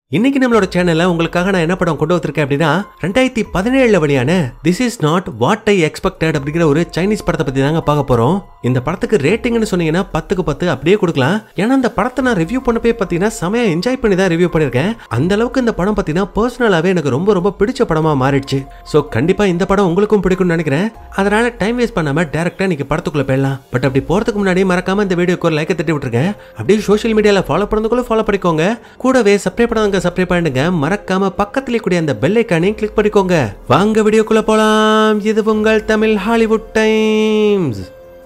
இன்னைக்கு நம்மளோட சேனல்ல உங்களுக்காக நான் என்ன படம் கொண்டு வந்திருக்கேன் அப்படின்னா ரெண்டாயிரத்தி பதினேழுல வெளியான this is not what I expected அப்படிங்கிற ஒரு சைனீஸ் படத்தை பத்தி தாங்க பார்க்க போறோம் இந்த படத்துக்கு ரேட்டிங்னு சொன்னீங்கன்னா பத்துக்கு பத்து அப்படியே கொடுக்கலாம் ஏன்னா இந்த படத்தை நான் ரிவ்யூ பண்ணப்பே பார்த்தீங்கன்னா செமையா என்ஜாய் பண்ணி தான் ரிவ்யூ பண்ணியிருக்கேன் அந்த அளவுக்கு இந்த படம் பார்த்தீங்கன்னா பர்சனலாவே எனக்கு ரொம்ப ரொம்ப பிடிச்ச படமா மாறிடுச்சு ஸோ கண்டிப்பா இந்த படம் உங்களுக்கும் பிடிக்கும்னு நினைக்கிறேன் அதனால டைம் வேஸ்ட் பண்ணாம டேரக்டா இன்னைக்கு படத்துக்குள்ள போயிடலாம் பட் அப்படி போறதுக்கு முன்னாடி மறக்காம இந்த வீடியோக்கு ஒரு லைக்கை தட்டி விட்டுருங்க அப்படியே சோஷியல் மீடியால ஃபாலோ பண்ணதுக்குள்ள ஃபாலோ பண்ணிக்கோங்க கூடவே சப்ஸ்கிரைப் பண்ணாதவங்க சப்ஸ்கிரைப் பண்ணிடுங்க மறக்காம பக்கத்துல கூடிய அந்த பெல் ஐக்கானையும் கிளிக் பண்ணிக்கோங்க வாங்க வீடியோக்குள்ள போலாம் இது உங்கள் தமிழ் ஹாலிவுட் டைம்ஸ்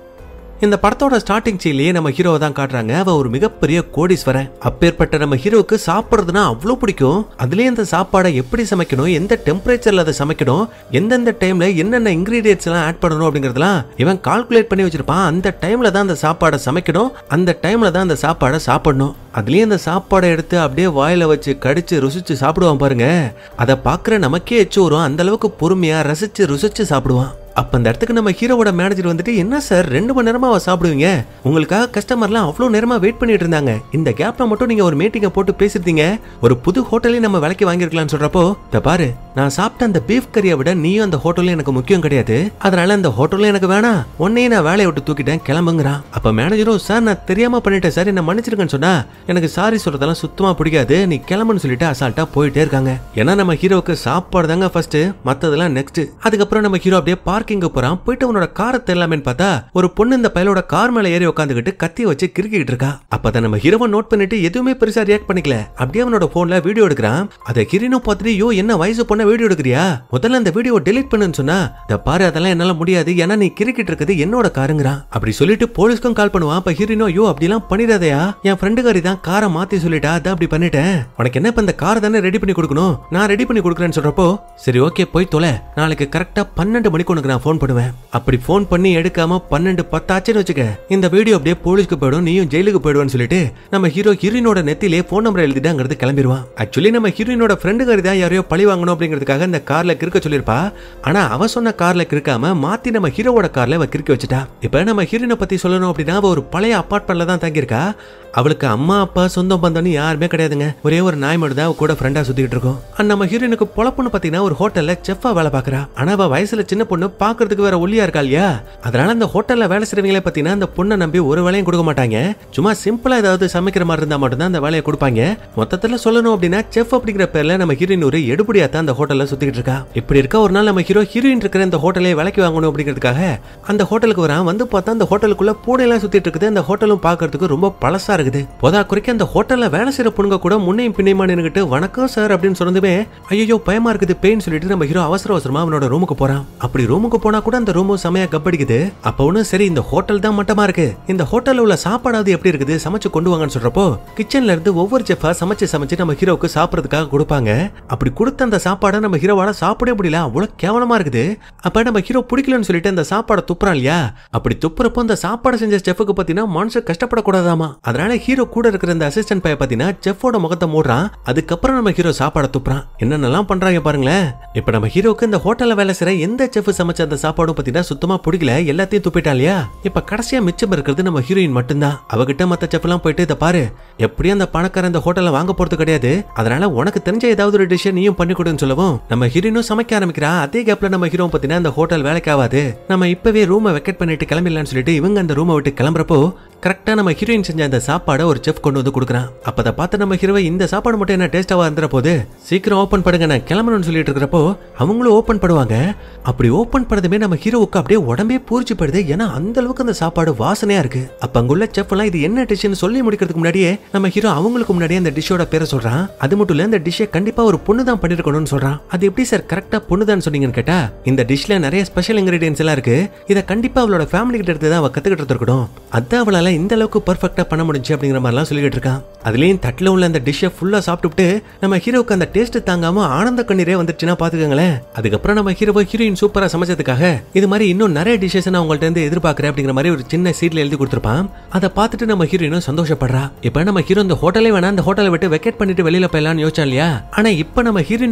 இந்த படத்தோட ஸ்டார்டிங் சீன்லயே நம்ம ஹீரோவை தான் காட்டுறாங்க அவ ஒரு மிகப்பெரிய கோடீஸ்வரன் அப்பேற்பட்ட நம்ம ஹீரோவுக்கு சாப்பிடுறதுனா அவ்வளோ பிடிக்கும் அதுலயே இந்த சாப்பாடை எப்படி சமைக்கணும் எந்த டெம்பரேச்சர்ல அதை சமைக்கணும் எந்தெந்த டைம்ல என்னென்ன இன்கிரீடியன்ஸ் எல்லாம் ஆட் பண்ணணும் அப்படிங்கறதெல்லாம் இவன் கால்குலேட் பண்ணி வச்சிருப்பான் அந்த டைம்ல தான் அந்த சாப்பாடை சமைக்கணும் அந்த டைம்ல தான் அந்த சாப்பாடை சாப்பிடணும் அதுலயே அந்த சாப்பாடை எடுத்து அப்படியே வாயில வச்சு கடிச்சு ருசிச்சு சாப்பிடுவான் பாருங்க அதை பார்க்குற நமக்கே எச்சு வரும் அந்த அளவுக்கு பொறுமையா ரசிச்சு ருசிச்சு சாப்பிடுவான் அப்ப அந்த இடத்துக்கு நம்ம ஹீரோவோட மேனேஜர் வந்துட்டு என்ன சார் ரெண்டு மணி நேரமா சாப்பிடுவீங்க உங்களுக்காக கஸ்டமர்லாம் அவ்வளோ நேரமா வெயிட் பண்ணிட்டு இருந்தாங்க இந்த கேப்ல மட்டும் நீங்க ஒரு மீட்டிங்கை போட்டு பேசிருந்தீங்க ஒரு புது ஹோட்டலே நம்ம விலைக்கு வாங்கிருக்கலாம்னு சொல்றப்போ இந்த பாரு நான் சாப்பிட்ட அந்த பீஃப் கறியை விட நீயும் அந்த ஹோட்டல்ல எனக்கு முக்கியம் கிடையாது அதனால அந்த ஹோட்டல்ல எனக்கு வேணாம் உன்னையே நான் வேலையை விட்டு தூக்கிட்டேன் கிளம்புங்கிறான் அப்ப மேனேஜரும் சார் நான் தெரியாம பண்ணிட்டேன் சார் என்ன மன்னிச்சிருக்கேன்னு சொன்னா எனக்கு சாரி சொல்றதெல்லாம் சுத்தமா பிடிக்காது நீ கிளம்புன்னு சொல்லிட்டு அசால்ட்டா போயிட்டே இருக்காங்க ஏன்னா நம்ம ஹீரோவுக்கு சாப்பாடு தாங்க ஃபர்ஸ்ட் மத்ததெல்லாம் நெக்ஸ்ட் அதுக்கப்புறம் நம்ம ஹீரோ அப்படியே பார்க்கிங் போறான் போயிட்டு உன்னோட காரை தெரியலாமேன்னு பார்த்தா ஒரு பொண்ணு இந்த பயலோட கார் மேல ஏறி உட்காந்துக்கிட்டு கத்தி வச்சு கிறுக்கிட்டு இருக்கா அப்பதான் நம்ம ஹீரோவை நோட் பண்ணிட்டு எதுவுமே பெருசா ரியாக்ட் பண்ணிக்கல அப்படியே அவனோட போன்ல வீடியோ எடுக்கிறான் அதை ஹீரோனும் பார்த்துட்டு யோ என்ன வயசு பொண்ண வீடியோ எடுக்கிறியா முதல்ல அந்த வீடியோ டெலீட் பண்ணுன்னு சொன்னா இந்த பாரு அதெல்லாம் என்னால முடியாது ஏன்னா நீ கிறுக்கிட்டு இருக்குது என்னோட காருங்கிறான் அப்படி சொல்லிட்டு போலீஸ்க்கும் கால் பண்ணுவான் அப்ப ஹீரோனோ யோ அப்படிலாம் பண்ணிடாதயா என் ஃப்ரெண்டுக்காரி தான் காரை மாத்தி சொல்லிட்டா அதான் அப்படி பண்ணிட்டேன் உனக்கு என்ன இப்ப இந்த காரை தானே ரெடி பண்ணி கொடுக்கணும் நான் ரெடி பண்ணி கொடுக்குறேன்னு சொல்றப்போ சரி ஓகே போய் தொலை நாளைக்கு கரெக்டா பன்னெண்டு மணிக்கு உனக்கு நான் ஃபோன் பண்ணுவேன் அப்படி ஃபோன் பண்ணி எடுக்காம பன்னெண்டு பத்தாச்சுன்னு வச்சுக்க இந்த வீடியோ அப்படியே போலீஸ்க்கு போயிடும் நீயும் ஜெயிலுக்கு போயிடுவான்னு சொல்லிட்டு நம்ம ஹீரோ ஹீரோயினோட நெத்திலே ஃபோன் நம்பர் எழுதிட்டு அங்கிருந்து கிளம்பிடுவான் ஆக்சுவலி நம்ம ஹீரோயினோட ஃப்ரெண்டுக்காரி தான் யாரையோ பழி வாங்கணும் அப்படிங்கிறதுக்காக இந்த கார்ல கிறுக்க சொல்லியிருப்பா ஆனா அவ சொன்ன கார்ல கிறுக்காம மாத்தி நம்ம ஹீரோவோட கார்ல அவ கிறுக்க வச்சுட்டா இப்ப நம்ம ஹீரோயினை பத்தி சொல்லணும் அப்படின்னா அவ ஒரு பழைய அப்பார்ட்மெண்ட்ல தான் தங்கியிருக்கா அவளுக்கு அம்மா அப்பா சொந்தம் பந்தம்னு யாருமே கிடையாதுங்க ஒரே ஒரு நாய் மட்டும் தான் அவ கூட ஃப்ரெண்டா சுத்திட்டு இருக்கோம் அண்ட் நம்ம ஹீரோயினுக்கு பொழப்புன்னு பாத்தீங்கன்னா ஒரு ஹோட்டல்ல செஃப்பா வேலை பாக்குறா ஆனா அவ வயசுல சின்ன பொண்ணு பாக்குறதுக்கு வேற ஒல்லியா இருக்கா இல்லையா அதனால அந்த ஹோட்டல்ல வேலை செய்றவங்களே பாத்தீங்கன்னா அந்த பொண்ணை நம்பி ஒரு வேலையும் கொடுக்க மாட்டாங்க சும்மா சிம்பிளா ஏதாவது சமைக்கிற மாதிரி இருந்தா மட்டும்தான் அந்த வேலையை கொடுப்பாங்க மொத்தத்துல சொல்லணும் அப்படின்னா செஃப் அப்படிங்கிற பேர்ல நம்ம ஹீரோயின் ஒரு எடுபடியா தான் அந்த ஹோட்டல்ல சுத்திக்கிட்டு இருக்கா இப்படி இருக்க ஒரு நாள் நம்ம ஹீரோ ஹீரோயின் இருக்கிற இந்த ஹோட்டலை விலைக்கு வாங்கணும் அப்படிங்கிறதுக்காக அந்த ஹோட்டலுக்கு வரான் வந்து பார்த்தா அந்த ஹோட்டலுக்குள்ள பூனை எல்லாம் சுத்திட்டு இருக்குது அந்த ஹோட்டலும் பாக்குறதுக்கு ரொம்ப பழசா இருக்குது போதா குறைக்க அந்த ஹோட்டல்ல வேலை செய்யற பொண்ணுங்க கூட முன்னையும் பின்னையுமா நின்னுகிட்டு வணக்கம் சார் அப்படின்னு சொன்னதுமே ஐயோ பயமா இருக்குது பெயின் சொல்லிட்டு நம்ம ஹீரோ அவசர அவசரமா அவனோட ரூமுக்கு போறான் அப்படி ரூமுக்கு போனா கூட அந்த ரூமும் செமையா கப்படிக்குது அப்ப ஒண்ணு சரி இந்த ஹோட்டல் தான் மட்டமா இருக்கு இந்த ஹோட்டல்ல உள்ள சாப்பாடாவது எப்படி இருக்குது சமைச்சு கொண்டு வாங்கன்னு சொல்றப்போ கிச்சன்ல இருந்து ஒவ்வொரு செஃபா சமைச்சு சமைச்சு நம்ம ஹீரோவுக்கு சாப்பிடறதுக்காக கொடுப்பாங்க அப்படி கொடுத்த அந்த சாப்பாடை நம்ம ஹீரோவால சாப்பிடவே முடியல அவ்வளவு கேவலமா இருக்குது அப்ப நம்ம ஹீரோ பிடிக்கலன்னு சொல்லிட்டு அந்த சாப்பாடை துப்புறான் இல்லையா அப்படி துப்புறப்போ அந்த சாப்பாடு செஞ்ச செஃபுக்கு பாத்தீங்கன்னா மனுஷன் கஷ்டப்படக்கூடாதாமா அதனால ஹீரோ கூட இருக்கிற அந்த அசிஸ்டன்ட் பைய பாத்தீங்கன்னா செஃபோட முகத்தை மூடுறான் அதுக்கப்புறம் நம்ம ஹீரோ சாப்பாடை துப்புறான் என்னென்னலாம் பண்றாங்க பாருங்களேன் இப்ப நம்ம ஹீரோக்கு இந்த ஹோட்டல்ல வேலை செய்யற எந்த செஃப் சமைச்ச அந்த சாப்பாடும் பாத்தீங்கன்னா சுத்தமா பிடிக்கல எல்லாத்தையும் துப்பிட்டான் இல்லையா இப்ப கடைசியா மிச்சம் இருக்கிறது நம்ம ஹீரோயின் மட்டும்தான் அவகிட்ட மத்த செஃப் எல்லாம் போயிட்டு இதை பாரு எப்படியும் அந்த பணக்காரன் இந்த ஹோட்டல்ல வாங்க போறது கிடையாது அதனால உனக்கு தெரிஞ்ச ஏதாவது ஒரு டிஷ் நீயும் பண்ணி கொடுன்னு சொல்லவும் நம்ம ஹீரோயினும் சமைக்க ஆரம்பிக்கிறா அதே கேப்ல நம்ம ஹீரோ பாத்தீங்கன்னா அந்த ஹோட்டல் வேலைக்கு ஆகாது நம்ம இப்பவே ரூமை வெக்கெட் பண்ணிட்டு கிளம்பிடலாம்னு சொல்லிட்டு இவங்க அந்த ரூமை விட்டு கிளம்புறப்போ கரெக்டா நம்ம ஹீரோயின் செஞ்ச அந்த சாப்பாடை ஒரு செஃப் கொண்டு வந்து கொடுக்குறான் அப்ப அதை பார்த்து நம்ம ஹீரோவை இந்த சாப்பாடு மட்டும் என்ன டேஸ்டாவா இருந்துற போது சீக்கிரம் ஓபன் பண்ணுங்க நான் கிளம்பணும்னு சொல்லிட்டு இருக்கிறப்போ அவங்களும் ஓபன் பண்ணுவாங்க அப்படி ஓபன் பண்ணதுமே நம்ம ஹீரோவுக்கு அப்படியே உடம்பே பூரிச்சு போயிடுது ஏன்னா அந்த அளவுக்கு அந்த சாப்பாடு வாசனையா இருக்கு அப்ப அங்குள்ள செஃப் எல்லாம் இது என்ன டிஷ்னு சொல்லி முடிக்கிறதுக்கு முன்னாடியே நம்ம ஹீரோ அவங்களுக்கு முன்னாடியே அந்த டிஷ்ஷோட பேரை சொல்றான் அது மட்டும் இல்ல இந்த டிஷ்ஷை கண்டிப்பா ஒரு பொண்ணு தான் பண்ணிருக்கணும்னு சொல்றான் அது எப்படி சார் கரெக்டா பொண்ணு தான் சொன்னீங்கன்னு கேட்டா இந்த டிஷ்ல நிறைய ஸ்பெஷல் இன்கிரீடியன்ஸ் எல்லாம் இருக்கு இதை கண்டிப்பா அவளோட ஃபேமிலி கிட்ட இருந்து தான் அவ கத்துக்கிட்டு இருக்கணும் அதான் அவளால இந்த அளவுக்கு பர்ஃபெக்டா பண்ண முடிஞ்சு அப்படிங்கிற மாதிரிலாம் சொல்லிட்டு இருக்கான் அதுலயும் தட்டுல உள்ள அந்த டிஷ்ஷை ஃபுல்லா சாப்பிட்டுட்டு நம்ம ஹீரோக்கு அந்த டேஸ்ட் தாங்காம ஆனந்த கண்ணீரே வந்துருச்சுன்னா பாத்துக்கோங்களேன் அதுக்கப்புறம் நம்ம ஹீரோ ஹீரோயின் சூப்பரா சமைச்சதுக்காக இது மாதிரி இன்னும் நிறைய டிஷ்ஷஸ் நான் உங்கள்ட்ட இருந்து எதிர்பார்க்கறேன் அப்படிங்கிற மாதிரி ஒரு சின்ன சீட்ல எழுதி கொடுத்துருப்பான் அதை பார்த்துட்டு நம்ம ஹீரோயினும் சந்தோஷப்படுறா இப்ப நம்ம ஹீரோ இந்த ஹோட்டலே வேணா அந்த ஹோட்டலை விட்டு வெக்கேட் பண்ணிட்டு வெளியில போயிடலாம்னு யோசிச்சா இல்லையா ஆனா இப்ப நம்ம ஹீரோயினோட சாப்பாடு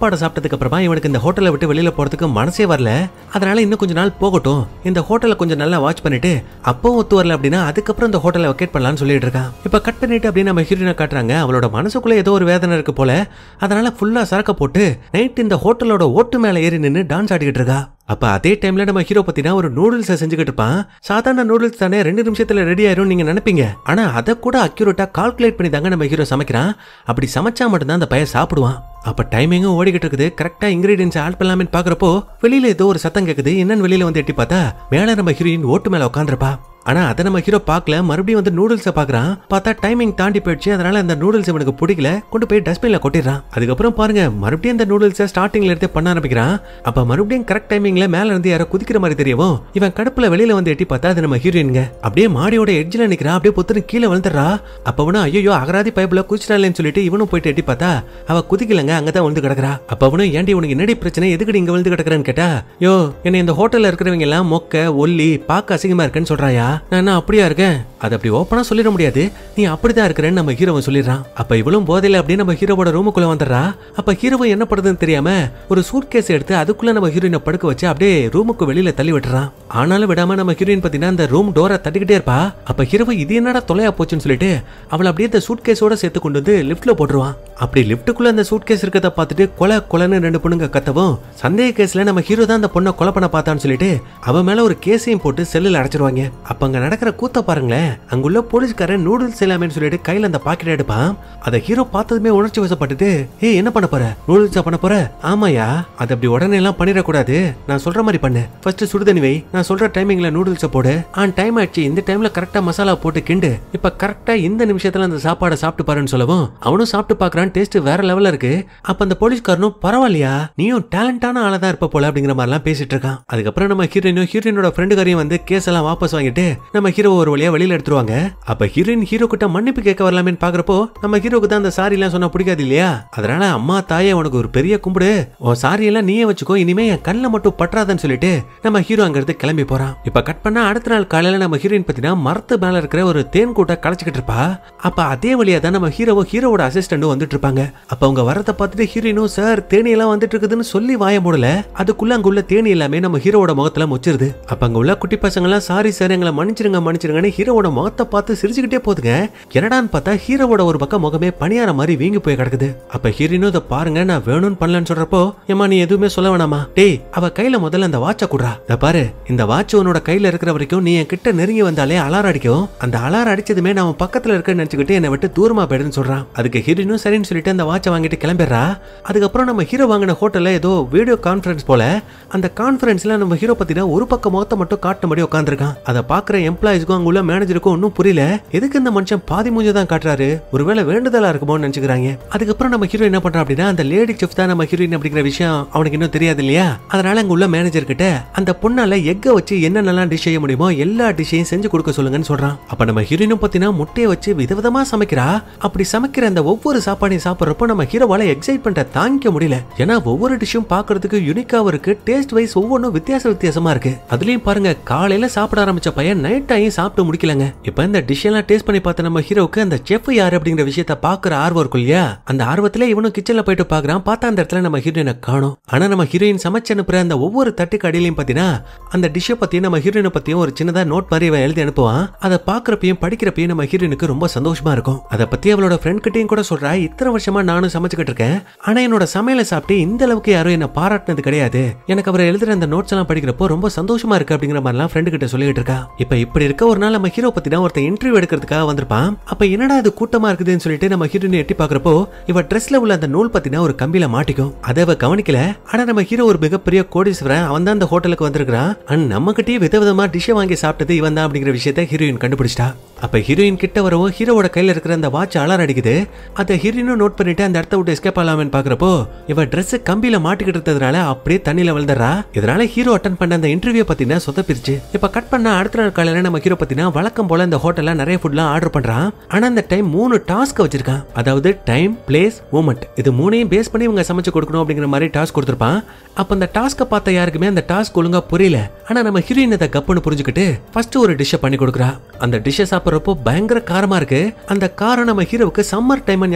சாப்பாடை சாப்பிட்டதுக்கு அப்புறமா இவனுக்கு இந்த ஹோட்டலை விட்டு வெளியில போறதுக்கு மனசே வரல அதனால இன்னும் கொஞ்ச நாள் போகட்டும் இந்த ஹோட்டலை கொஞ்சம் நல்லா வாட்ச் பண்ணிட்டு அப்போ ஒத்து வரல அப்படின்னா அதுக்கப்புறம் இந்த ஹோட்டலை வெக்கேட் பண்ணலாம்னு சொல்லிட்டு இருக்கான் இப்ப கட் பண்ணிட்டு அப்படின்னு நம்ம ஹீரோனை காட்டுறாங்க அவளோட மனசுக்குள்ள ஏதோ ஒரு வேதனை இருக்கு போல அதனால ஃபுல்லா சரக்க போட்டு நைட் இந்த ஹோட்டலோட ஓட்டு மேல ஏறி நின்னு டான்ஸ் ஆடிக்கிட்டு இருக்கா அப்ப அதே டைம்ல நம்ம ஹீரோ பத்தினா ஒரு நூடுல்ஸை செஞ்சுக்கிட்டு இருப்பான் சாதாரண நூடுல்ஸ் தானே ரெண்டு நிமிஷத்துல ரெடி ஆயிரும் நீங்க நினைப்பீங்க ஆனா அதை கூட அக்யூரேட்டா கால்குலேட் பண்ணி தாங்க நம்ம ஹீரோ சமைக்கிறான் அப்படி சமைச்சா மட்டும்தான் அந்த பையன் சாப்பிடுவான் அப்ப டைமிங்கும் ஓடிக்கிட்டு இருக்குது கரெக்டா இன்கிரீடியன்ஸ் ஆட் பண்ணலாமே பாக்குறப்போ வெளியில ஏதோ ஒரு சத்தம் கேக்குது என்னன்னு வெளியில வந்து எட்டி பார்த்தா மேல நம்ம ஹீரோயின் ஓட்டு மேல உட்காந்துருப்பா ஆனா அதை நம்ம ஹீரோ பார்க்கல மறுபடியும் வந்து நூடுல்ஸை பார்க்கறான் பார்த்தா டைமிங் தாண்டி போயிடுச்சு அதனால அந்த நூடுல்ஸ் இவனுக்கு பிடிக்கல கொண்டு போய் டஸ்ட்பின்ல கொட்டிடுறான் அதுக்கப்புறம் பாருங்க மறுபடியும் அந்த நூடுல்ஸை ஸ்டார்டிங்ல இருந்தே பண்ண ஆரம்பிக்கிறான் அப்ப மறுபடியும் கரெக்ட் டைமிங்ல மேல இருந்து யாரோ குதிக்கிற மாதிரி தெரியவும் இவன் கடுப்புல வெளியில வந்து எட்டி பார்த்தா அது நம்ம ஹீரோயின்ங்க அப்படியே மாடியோட எட்ஜ்ல நிக்கிறா அப்படியே பொத்துன்னு கீழே விழுந்துடுறா அப்ப அவனும் ஐயோ அகராதி பைப்ல குதிச்சிட்டாலேன்னு சொல்லிட்டு இவனும் போயிட்டு எட்டி பார்த்தா அவ குதிக்கலங்க அங்கதான் விழுந்து கிடக்குறா அப்ப அவனும் ஏன்டி உனக்கு என்னடி பிரச்சனை எதுக்கடி இங்க விழுந்து கிடக்குறேன்னு கேட்டா யோ என்ன இந்த ஹோட்டல்ல இருக்கிறவங்க எல்லாம் மொக்க ஒல்லி பார்க்க அசிங்கமா இருக்கேன்னு சொல்றாயா நான் என்ன அப்படியா இருக்கேன் அது அப்படி ஓப்பனா சொல்லிட முடியாது நீ அப்படிதான் இருக்கிறேன்னு நம்ம ஹீரோவை சொல்லிடுறான் அப்ப இவளும் போதையில அப்படியே நம்ம ஹீரோவோட ரூமுக்குள்ள வந்துடுறா அப்ப ஹீரோவை என்ன பண்றதுன்னு தெரியாம ஒரு சூட் கேஸ் எடுத்து அதுக்குள்ள நம்ம ஹீரோயினை படுக்க வச்சு அப்படியே ரூமுக்கு வெளியில தள்ளி விட்டுறான் ஆனாலும் விடாம நம்ம ஹீரோயின் பாத்தீங்கன்னா அந்த ரூம் டோரை தட்டிக்கிட்டே இருப்பா அப்ப ஹீரோவை இது என்னடா தொலையா போச்சுன்னு சொல்லிட்டு அவளை அப்படியே அந்த சூட் கேஸோட சேர்த்து கொண்டு வந்து லிஃப்ட்ல போட்டுருவான் அப்படி லிஃப்ட்டுக்குள்ள அந்த சூட் கேஸ் இருக்கிறத பார்த்துட்டு கொலை கொலைன்னு ரெண்டு பொண்ணுங்க கத்தவும் சந்தேக கேஸ்ல நம்ம ஹீரோ தான் அந்த பொண்ணை கொலை பண்ண பார்த்தான்னு சொல்லிட்டு அவன் மேல ஒரு கேஸையும் போட்டு செல்லுல அடைச்சிருவாங்க அப்ப அங்க நடக்கிற கூத்த பாருங்களேன் அங்குள்ள போலீஸ்காரன் நூடுல்ஸ் எல்லாமே சொல்லிட்டு கையில அந்த பாக்கெட் எடுப்பான் அதை ஹீரோ பார்த்ததுமே உணர்ச்சி வசப்பட்டுட்டு ஏய் என்ன பண்ண போற நூடுல்ஸா பண்ண போற ஆமாயா அது அப்படி உடனே எல்லாம் பண்ணிடக்கூடாது நான் சொல்ற மாதிரி பண்ணு ஃபர்ஸ்ட் சுடுதண்ணி வை நான் சொல்ற டைமிங்ல நூடுல்ஸை போடு ஆன் டைம் ஆயிடுச்சு இந்த டைம்ல கரெக்டா மசாலா போட்டு கிண்டு இப்ப கரெக்டா இந்த நிமிஷத்துல அந்த சாப்பாடை சாப்பிட்டு பாருன்னு சொல்லவும் அவனும் சாப்பிட்டு பார்க்கறான் டேஸ்ட் வேற லெவல்ல இருக்கு அப்ப அந்த போலீஸ்காரனும் பரவாயில்லையா நீயும் டேலண்டான ஆளா தான் இருப்ப போல அப்படிங்கிற மாதிரிலாம் பேசிட்டு இருக்கான் அதுக்கப்புறம் நம்ம ஹீரோயினும் ஹீரோயினோட ஃப்ரெண்டுக்காரையும் வந்து கேஸ் எல்லாம் வாபஸ் வாங்கிட்டு நம்ம ஹீரோ ஒரு வழியா வெளியில எடுத்துருவாங்க அப்ப ஹீரோயின் ஹீரோ கிட்ட மன்னிப்பு கேட்க வரலாமேன்னு பாக்குறப்போ நம்ம ஹீரோக்கு தான் அந்த சாரி எல்லாம் சொன்னா பிடிக்காது இல்லையா அதனால அம்மா தாயே உனக்கு ஒரு பெரிய கும்பிடு உன் சாரி எல்லாம் நீயே வச்சுக்கோ இனிமே என் கண்ணில் மட்டும் பற்றாதன்னு சொல்லிட்டு நம்ம ஹீரோ அங்க இருந்து கிளம்பி போறான் இப்ப கட் பண்ணா அடுத்த நாள் காலையில நம்ம ஹீரோயின் பத்தினா மரத்து மேல இருக்கிற ஒரு தேன் கூட்ட களைச்சிக்கிட்டு இருப்பா அப்ப அதே வழியா தான் நம்ம ஹீரோவோ ஹீரோவோட அசிஸ்டண்டும் வந்துட்டு இருப்பாங்க அப்ப அவங்க வரத பார்த்துட்டு ஹீரோயினும் சார் தேனி எல்லாம் வந்துட்டு இருக்குதுன்னு சொல்லி வாய மூடல அதுக்குள்ள அங்க உள்ள தேனி எல்லாமே நம்ம ஹீரோவோட முகத்துல முச்சிருது அப்ப அங்க உள்ள குட்டி பசங்க எல்லாம் சாரி சார் எங்களை மன்னிச்சிருங்க மன்னிச்சிருங்கன்னு ஹீரோவோட முகத்தை பார்த்து சிரிச்சுக்கிட்டே போதுங்க என்னடான்னு பார்த்தா ஹீரோவோட ஒரு பக்கம் முகமே பணியார மாதிரி வீங்கி போய் கிடக்குது அப்ப ஹீரோயினும் இதை பாருங்க நான் வேணும்னு பண்ணலன்னு சொல்றப்போ ஏமா நீ எதுவுமே சொல்ல வேணாமா டேய் அவ கையில முதல்ல அந்த வாட்சை குடுறா இத பாரு இந்த வாட்ச் உன்னோட கையில இருக்கிற வரைக்கும் நீ என் கிட்ட நெருங்கி வந்தாலே அலாரம் அடிக்கும் அந்த அலாரம் அடிச்சதுமே நான் உன் பக்கத்துல இருக்கேன்னு நினைச்சுக்கிட்டு என்னை விட்டு தூரமா போயிடுன்னு சொல்றான் அதுக்கு ஹீரோயினும் சரின்னு சொல்லிட்டு அந்த வாட்சை வாங்கிட்டு கிளம்பிடுறா அதுக்கப்புறம் நம்ம ஹீரோ வாங்கின ஹோட்டல்ல ஏதோ வீடியோ கான்ஃபரன்ஸ் போல அந்த கான்ஃபரன்ஸ்ல நம்ம ஹீரோ பத்தினா ஒரு பக்கம் முகத்தை மட்டும் காட்டும்படி உட்காந்துருக்கான் அதை பாக்குற எம்ப்ளாயிஸ்க்கும் அங்க உள்ள மேனேஜருக்கும் ஒன்றும் புரியல எதுக்கு இந்த மனுஷன் பாதி மூஞ்ச தான் காட்டுறாரு ஒருவேளை வேண்டுதலா இருக்குமோன்னு நினைச்சுக்கிறாங்க அதுக்கப்புறம் நம்ம ஹீரோ என்ன பண்றா அப்படின்னா அந்த லேடி செஃப் தான் நம்ம ஹீரோயின் அப்படிங்கிற விஷயம் அவனுக்கு இன்னும் தெரியாது இல்லையா அதனால அங்க உள்ள மேனேஜர் கிட்ட அந்த பொண்ணால எக்க வச்சு என்னென்னலாம் டிஷ் செய்ய முடியுமோ எல்லா டிஷ்ஷையும் செஞ்சு கொடுக்க சொல்லுங்கன்னு சொல்றான் அப்ப நம்ம ஹீரோயினும் பார்த்தீங்கன்னா முட்டையை வச்சு விதவிதமா சமைக்கிறா அப்படி சமைக்கிற அந்த ஒவ்வொரு சாப்பாடையும் சாப்பிட்றப்போ நம்ம ஹீரோவால எக்ஸைட்மெண்ட்டை தாங்கிக்க முடியல ஏன்னா ஒவ்வொரு டிஷ்ஷும் பார்க்கிறதுக்கு யூனிக்காவும் இருக்கு டேஸ்ட் வைஸ் ஒவ்வொன்றும் வித்தியாச வித்தியாசமா இருக்கு அதுலயும் பாருங்க காலையில சாப்பிட ஆரம்பிச்ச பையன் நைட் ஆயும் சாப்பிட்டு முடிக்கலங்க இப்ப இந்த டிஷ் எல்லாம் டேஸ்ட் பண்ணி பார்த்த நம்ம ஹீரோவுக்கு அந்த செஃப் யாரு அப்படிங்கிற விஷயத்த பாக்குற ஆர்வம் இருக்கும் இல்லையா அந்த ஆர்வத்துல இவனும் கிச்சன்ல போயிட்டு பாக்குறான் பார்த்தா அந்த இடத்துல நம்ம ஹீரோயினை காணும் ஆனா நம்ம ஹீரோயின் சமைச்சு அனுப்புற அந்த ஒவ்வொரு தட்டுக்கு அடியிலையும் பாத்தீங்கன்னா அந்த டிஷ்ஷை பத்தியும் நம்ம ஹீரோயினை பத்தியும் ஒரு சின்னதா நோட் மாதிரி இவன் எழுதி அனுப்புவான் அதை பாக்குறப்பையும் படிக்கிறப்பையும் நம்ம ஹீரோயினுக்கு ரொம்ப சந்தோஷமா இருக்கும் அதை பத்தி அவளோட ஃப்ரெண்ட் கிட்டயும் கூட சொல்றா இத்தனை வருஷமா நானும் சமைச்சுக்கிட்டு இருக்கேன் ஆனா என்னோட சமையலை சாப்பிட்டு இந்த அளவுக்கு யாரும் என்ன பாராட்டினது கிடையாது எனக்கு அவர் எழுதுற அந்த நோட்ஸ் எல்லாம் படிக்கிறப்போ ரொம்ப சந்தோஷமா இருக்கு அப்படிங்கிற மாதிரிலாம் ஃப்ரெண்டு கிட்ட சொல்லிட்டு இருக்கா இப்ப இப்படி இருக்க ஒரு நாள் நம்ம ஹீரோ பத்தினா ஒருத்தன் இன்டர்வியூ எடுக்கிறதுக்காக வந்திருப்பான் அப்ப என்னடா இது கூட்டமா இருக்குதுன்னு சொல்லிட்டு நம்ம ஹீரோயின் எட்டி பாக்குறப்போ இவ ட்ரெஸ்ல உள்ள அந்த நூல் பத்தினா ஒரு கம்பியில மாட்டிக்கும் அதை அவ கவனிக்கல ஆனா நம்ம ஹீரோ ஒரு மிகப்பெரிய கோடீஸ்வரன் அவன் தான் அந்த ஹோட்டலுக்கு வந்திருக்கான் அண்ட் நம்ம கிட்டயே விதவிதமா டிஷ்ஷை வாங்கி சாப்பிட்டது இவன் தான் அப்படிங்கிற விஷயத்த ஹீரோயின் கண்டுபிடிச்சிட்டா அப்ப ஹீரோயின் கிட்ட வரவும் ஹீரோவோட கையில இருக்கிற அந்த வாட்ச் அலாரம் அடிக்குது அதை ஹீரோயினும் நோட் பண்ணிட்டு அந்த இடத்த விட்டு எஸ்கேப் ஆகலாமேன்னு பாக்குறப்போ இவ Dress கம்பியில மாட்டிக்கிட்டு இருந்ததுனால அப்படியே தண்ணியில விழுந்துறா இதனால ஹீரோ அட்டன் பண்ண அந்த இன்டர்வியூ பத்தினா சொதப்பிருச்சு இப்ப கட் பண்ண அடுத்த நாள் காலையில நம்ம ஹீரோ பத்தினா வழக்கம் போல இந்த ஹோட்டல்ல நிறைய ஃபுட்லாம் ஆர்டர் பண்றான் ஆனா அந்த டைம் மூணு டாஸ்க் வச்சிருக்கான் அதாவது டைம் பிளேஸ் மூமெண்ட் இது மூணையும் பேஸ் பண்ணி இவங்க சமைச்சு கொடுக்கணும் அப்படிங்கிற மாதிரி டாஸ்க் கொடுத்திருப்பான் அப்ப அந்த டாஸ்க்கை பார்த்த யாருக்குமே அந்த டாஸ்க் ஒழுங்கா புரியல ஆனா நம்ம ஹீரோயின் அதை கப்புன்னு புரிஞ்சுக்கிட்டு ஃபர்ஸ்ட் ஒரு டிஷ்ஷை பண்ணி கொடுக்குறா அந்த டிஷ்ஷை சாப்பிட்றப்போ பயங்கர காரமா இருக்கு அந்த காரம் நம்ம ஹீரோவுக்கு சம்மர் டைம்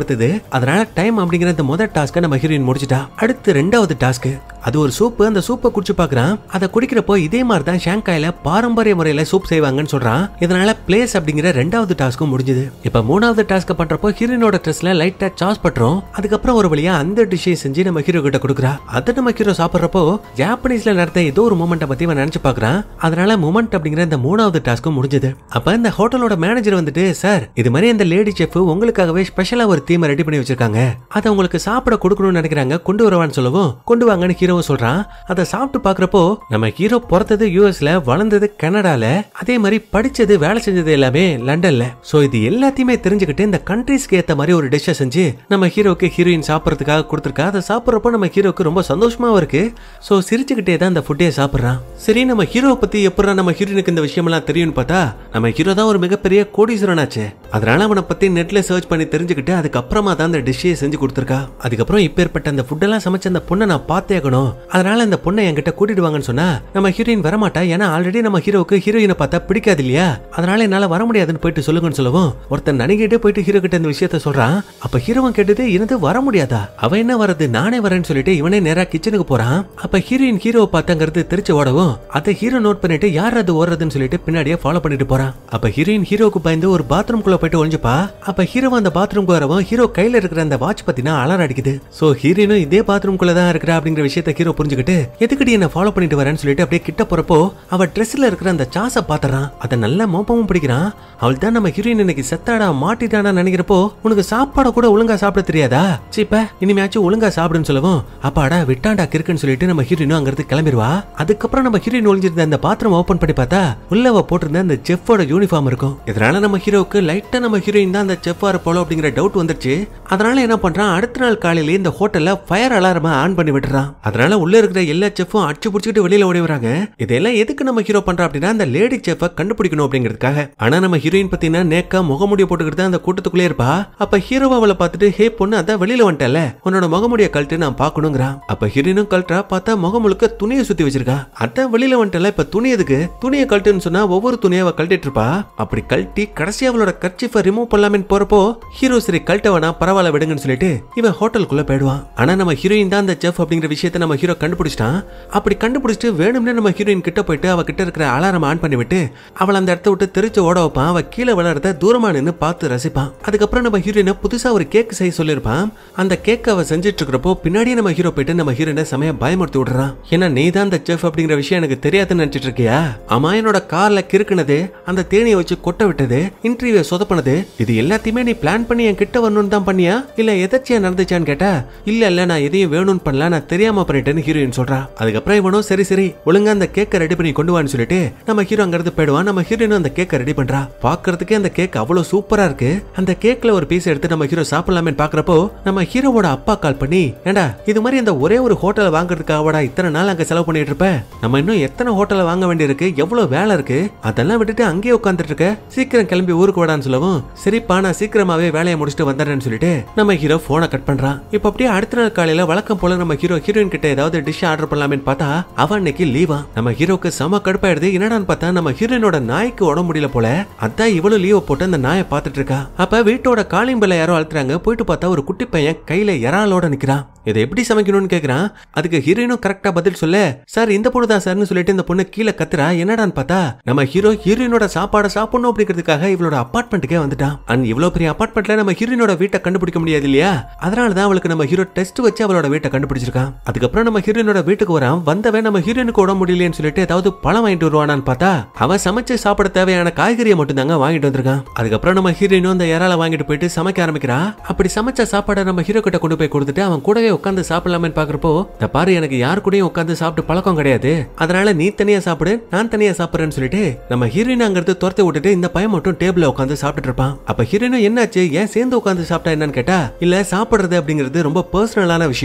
கத்துது அதனால டைம் அப்படிங்கிற இந்த முதல் டாஸ்க்கை நம்ம ஹீரோயின் முடிச்சிட்டா அடுத்து ரெண்டாவது டாஸ்க் அது ஒரு சூப்பு அந்த சூப்பை குடிச்சு பாக்குறான் அதை குடிக்கிறப்போ இதே மாதிரி தான் ஷாங்காயில பாரம்பரிய முறையில சூப் செய்வாங்கன்னு சொல்றான் இதனால பிளேஸ் அப்படிங்கிற ரெண்டாவது டாஸ்க்கும் முடிஞ்சது இப்ப மூணாவது டாஸ்க் பண்றப்போ ஹீரோனோட ட்ரெஸ்ல லைட்டா சாஸ் பட்டுரும் அதுக்கப்புறம் ஒரு வழியா அந்த டிஷ்ஷை செஞ்சு நம்ம ஹீரோ கிட்ட கொடுக்குறா அதை நம்ம ஹீரோ சாப்பிடுறப்போ ஜாப்பனீஸ்ல நடந்த ஏதோ ஒரு மூமெண்ட்டை பத்தி அவன் நினைச்சு பாக்குறான் அதனால மூமெண்ட் அப்படிங்கிற இந்த மூணாவது டாஸ்க்கும் முடிஞ்சது அப்ப இந்த ஹோட்டலோட மேனேஜர் வந்துட்டு சார் இது மாதிரி இந்த லேடி செஃப் உங்களுக்காகவே ஸ்பெஷலா ஒரு தீமை ரெடி பண்ணி வச்சிருக்காங்க அதை உங்களுக்கு சாப்பிட கொடுக்கணும்னு நினைக்கிறாங்க கொண்டு வருவான்னு சொல்லவும் கொண்டு வாங்கன்னு ஹீரோவும் சொல்றான் அதை சாப்பிட்டு பாக்குறப்போ நம்ம ஹீரோ பிறந்தது யூஎஸ்ல வளர்ந்தது கனடால அதே மாதிரி படிச்சது வேலை செஞ்சது எல்லாமே லண்டன்ல சோ இது எல்லாத்தையுமே தெரிஞ்சுக்கிட்டு இந்த கண்ட்ரீஸ்க்கு ஏத்த மாதிரி ஒரு டிஷ்ஷை செஞ்சு நம்ம ஹீரோக்கு ஹீரோயின் சாப்பிடறதுக்காக கொடுத்துருக்கா அதை சாப்பிட்றப்போ நம்ம ஹீரோக்கு ரொம்ப சந்தோஷமாவும் இருக்கு சோ சிரிச்சுக்கிட்டே தான் அந்த ஃபுட்டையை சாப்பிடுறான் சரி நம்ம ஹீரோவை பத்தி எப்படா நம்ம ஹீரோயினுக்கு இந்த விஷயமெல்லாம் தெரியும்னு பார்த்தா நம்ம ஹீரோ தான் ஒரு மிகப்பெரிய கோடீஸ்வரனாச்சு அதனால அவனை பத்தி நெட்ல சர்ச் பண்ணி தெரிஞ்சுக்கிட்டு அதுக்கப்புறமா தான் அந்த டிஷ்ஷையை செஞ்சு கொடுத்துருக்கா அதுக்கப்புறம் இப்பேற்பட்ட அந்த ஃபுட்டெல்லாம் சமைச்ச அந்த பொண்ணை நான் பார்த்தேக்கணும் அதனால அந்த பொண்ணை என்கிட்ட கூட்டிட்டு வாங்கன்னு சொன்னா நம்ம ஹீரோயின் வரமாட்டா ஏன்னா ஆல்ரெடி நம்ம ஹீரோவுக்கு ஹீரோயினை பார்த்தா பிடிக்காது இல்லையா அதனால என்னால வர முடியாதுன்னு போயிட்டு சொல்லுங்கன்னு சொல்லவும் ஒருத்தன் நடிகிட்டே போயிட்டு ஹீரோ கிட்ட இந்த விஷயத்த சொல்றான் அப்ப ஹீரோவன் கேட்டது இருந்து வர முடியாதா அவ என்ன வரது நானே வரேன்னு சொல்லிட்டு இவனே நேரா கிச்சனுக்கு போறான் அப்ப ஹீரோயின் ஹீரோவை பார்த்தாங்கிறது தெரிச்சு ஓடவும் அதை ஹீரோ நோட் பண்ணிட்டு யார் அது ஓடுறதுன்னு சொல்லிட்டு பின்னாடியே ஃபாலோ பண்ணிட்டு போறான் அப்ப ஹீரோயின் ஹீரோக்கு பயந்து ஒரு பாத்ரூம்குள்ள போயிட்டு ஒளிஞ்சுப்பா அப்ப ஹீரோ அந்த பாத்ரூம்க்கு வரவும் ஹீரோ கையில இருக்கிற அந்த வாட்ச் பத்தினா அலர் அடிக்குது சோ ஹீரோயினும் இதே பாத்ரூம்குள்ள தான் இருக்கிறா அப்படிங்கிற விஷயத்த ஹீரோ புரிஞ்சுக்கிட்டு எதுக்கடி என்ன ஃபாலோ பண்ணிட்டு வரேன்னு சொல்லிட்டு அப்படியே கிட்ட போறப்போ அவ ட்ரெஸ்ல இருக்கிற அந்த சாச பாத்துறான் அதை நல்ல மோப்பமும் பிடிக்கிறான் அவள் தான் நம்ம ஹீரோயின் இன்னைக்கு செத்தாடா மாட்டிட்டாடா நினைக்கிறப்போ உனக்கு சாப்பாட கூட ஒழுங்கா சாப்பிட தெரியாதா சீப்ப இனிமேச்சும் ஒழுங்கா சாப்பிடுன்னு சொல்லவும் அப்பாடா விட்டாண்டா கிறுக்குன்னு சொல்லிட்டு நம்ம ஹீரோயினும் அங்கிருந்து கிளம்பிடுவா அதுக்கப்புறம் நம்ம ஹீரோயின் ஒளிஞ்சிருந்த அந்த பாத்திரம் ஓபன் பண்ணி பார்த்தா உள்ளவ போட்டிருந்த அந்த செஃப்போட யூனிஃபார்ம் இருக்கும் இதனால நம்ம ஹீரோவுக்கு லைட்டா நம்ம ஹீரோயின் தான் அந்த செஃப்பா இருப்போல அப்படிங்கிற டவுட் வந்துருச்சு அதனால என்ன பண்றான் அடுத்த நாள் காலையில இந்த ஹோட்டல்ல ஃபயர் அலாரமா ஆன் பண்ணி விட்டுறான் அதனால உள்ள இருக்கிற எல்லா செஃப்பும் அடிச்சு புடிச்சிட்டு வெளியில ஓடி வராங்க இதெல்லாம் எதுக்கு நம்ம ஹீரோ பண்றோம் அப்படின்னா அந்த லேடி செஃப்பை கண்டுபிடிக்கணும் அப்படிங்கிறதுக்காக ஆனா நம்ம ஹீரோயின் பத்தினா நேக்கா முகமுடிய போட்டுக்கிட்டு தான் அந்த கூட்டத்துக்குள்ளே இருப்பா அப்ப ஹீரோவா அவளை பார்த்துட்டு ஹே பொண்ணு அதான் வெளியில வந்துட்டல உன்னோட முகமுடிய கழட்டு நான் பார்க்கணுங்கிறான் அப்ப ஹீரோயினும் கழட்டா பார்த்தா முகம் முழுக்க துணியை சுத்தி வச்சிருக்கா அதான் வெளியில வந்துட்டல இப்ப துணி எதுக்கு துணியை கழட்டுன்னு சொன்னா ஒவ்வொரு துணியை அவ கழட்டிட்டு இருப்பா அப்படி கழட்டி கடைசி அவளோட கர்ச்சிஃபை ரிமூவ் பண்ணலாமேன்னு போறப்போ ஹீரோ சரி கழட்டவனா பரவாயில்ல விடுங்கன்னு சொல்லிட்டு இவன் ஹோட்டலுக்குள்ள போயிடுவான் ஆனா நம்ம ஹீரோயின் தான் அந்த செஃப் அப்படிங்கிற விஷயத்த நம்ம ஹீரோ கண்டுபிடிச்சிட்டான் அப்படி கண்டுபிடிச்சிட்டு வேணும்னே நம்ம ஹீரோயின் கிட்ட போயிட்டு அவ கிட்ட இருக்கிற அலாரம் ஆன் பண்ணி விட்டு அவளை அந்த இடத்த விட்டு தெரிச்சு ஓட வைப்பான் அவ கீழே விளையாடுறத தூரமா நின்னு பார்த்து ரசிப்பான் அதுக்கப்புறம் நம்ம ஹீரோயினை புதுசா ஒரு கேக் செய்ய சொல்லியிருப்பான் அந்த கேக் அவ செஞ்சுட்டு இருக்கிறப்போ பின்னாடியே நம்ம ஹீரோ போயிட்டு நம்ம ஹீரோயினை சமயம் பயமுறுத்தி விடுறான் ஏன்னா நீ தான் அந்த செஃப் அப்படிங்கிற விஷயம் எனக்கு தெரியாதுன்னு நினைச்சிட்டு இருக்கியா ஆமா என்னோட கார்ல கிறுக்குனது அந்த தேனியை வச்சு கொட்ட விட்டது இன்டர்வியூ சொதப்பினது இது எல்லாத்தையுமே நீ பிளான் பண்ணி என் கிட்ட வரணும்னு தான் பண்ணியா இல்ல எதாச்சியா நடந்துச்சான்னு கேட்டா இல்ல இல்ல நான் எதையும் வேணும்னு பண்ணல நான் தெரியாம பண்ணிட்டேன்னு ஹீரோயின் சொல்றா அதுக்கப்புறம் இவனும் சரி சரி ஒழுங்கா அந்த கேக்க ரெடி பண்ணி கொண்டு வான்னு சொல்லிட்டு நம்ம ஹீரோ அங்க இருந்து போயிடுவான் நம்ம ஹீரோயினும் அந்த கேக்க ரெடி பண்றா பாக்குறதுக்கே அந்த கேக் அவ்வளவு சூப்பரா இருக்கு அந்த கேக்ல ஒரு பீஸ் எடுத்து நம்ம ஹீரோ சாப்பிடலாமே பாக்குறப்போ நம்ம ஹீரோவோட அப்பா கால் பண்ணி ஏண்டா இது மாதிரி அந்த ஒரே ஒரு ஹோட்டலை வாங்குறதுக்காகடா இத்தனை நாள் அங்க செலவு பண்ணிட்டு இருப்ப நம்ம இன்னும் எத்தனை ஹோட்டலை வாங்க வேண்டியிருக்கு எவ்வளவு வேலை இருக்கு அதெல்லாம் விட்டுட்டு அங்கேயே உட்காந்துட்டு இருக்க சீக்கிரம் கிளம்பி ஊருக்கு வாடான்னு சொல்லவும் சரிப்பா நான் சீக்கிரமாவே வேலையை முடிச்சுட்டு வந்துடுறேன்னு சொல்லிட்டு நம்ம ஹீரோ போனை கட் பண்றான் இப்ப அப்படியே அடுத்த நாள் காலையில வழக்கம் போல நம்ம ஹீரோ ஹீரோயின் கிட்ட ஏதாவது டிஷ் ஆர்டர் பண்ணலாமேன்னு பார்த்தா அவன் அன்னைக்கு லீவா நம்ம ஹீரோக்கு செம கடுப்பாயிடுது என்னடான்னு பார்த்தா நம்ம ஹீரோயினோட நாய்க்கு உடம்பு முடியல போல அதான் இவளும் லீவை போட்டு அந்த நாயை பார்த்துட்டு இருக்கா அப்ப வீட்டோட காலிங் பெல்ல யாரோ அழுத்துறாங்க போயிட்டு பார்த்தா ஒரு குட்டி பையன் கையில இறாலோட நிக்கிறான் இதை எப்படி சமைக்கணும்னு கேக்குறான் அதுக்கு ஹீரோயினும் கரெக்டா பதில் சொல்ல சார் இந்த பொண்ணு தான் சார்னு சொல்லிட்டு இந்த பொண்ணு கீழே கத்துறா என்னடான்னு பார்த்தா நம்ம ஹீரோ ஹீரோயினோட சாப்பாடை சாப்பிடணும் அப்படிங்கிறதுக்காக இவளோட அபார்ட்மெண்ட்டுக்கே வந்துட்டான் அண்ட் இவ்வளவு பெரிய அபார்ட்மெண்ட்ல நம்ம ஹீரோயினோட வீட்டை கண்டுபிடிக்க முடியாது இல்லையா அதனால தான் அவளுக்கு நம்ம ஹீரோ டெஸ்ட் வச்சு அவளோட வீட்டை கண்டுபிடிச்சிருக்கான் அதுக்கப்புறம் நம்ம ஹீரோயினோட வீட்டுக்கு வரான் வந்தவன் நம்ம ஹீரோயினுக்கு உடம்பு முடியலன்னு சொல்லிட்டு ஏதாவது பழம் வாங்கிட்டு வருவானான்னு பார்த்தா அவன் சமைச்சு சாப்பிட தேவையான காய்கறியை மட்டும் தாங்க வாங்கிட்டு வந்திருக்கான் அதுக்கப்புறம் நம்ம ஹீரோயினும் அந்த இறால வாங்கிட்டு போயிட்டு சமைக்க ஆரம்பிக்கிறா அப்படி சமைச்ச சாப்பாடை நம்ம ஹீரோ கிட்ட கொண்டு போய் கொடுத்துட்டு அவன் கூடவே உட்காந்து சாப்பிடலாமேன்னு பாக்குறப்போ இந்த பாரு எனக்கு யார் கூடயும் உட்காந்து சாப்பிட்டு பழக்கம் கிடையாது அதனால நீ தனியா சாப்பிடு நான் தனியா சாப்பிடுறேன்னு சொல்லிட்டு நம்ம ஹீரோயின் அங்கிருந்து துரத்தி விட்டுட்டு இந்த பையன் மட்டும் டேபிள்ல உட்காந்து சாப்பிட்டுட்டு இருப்பான் அப்ப ஹீரோயினும் என்னாச்சு ஏன் சேர்ந்து உட்காந்து சாப்பிட்டா என்னன்னு கேட்டா இல்ல சாப்பிடுறது அப்படிங்கிறது ரொம்ப பர்சனலான விஷயம்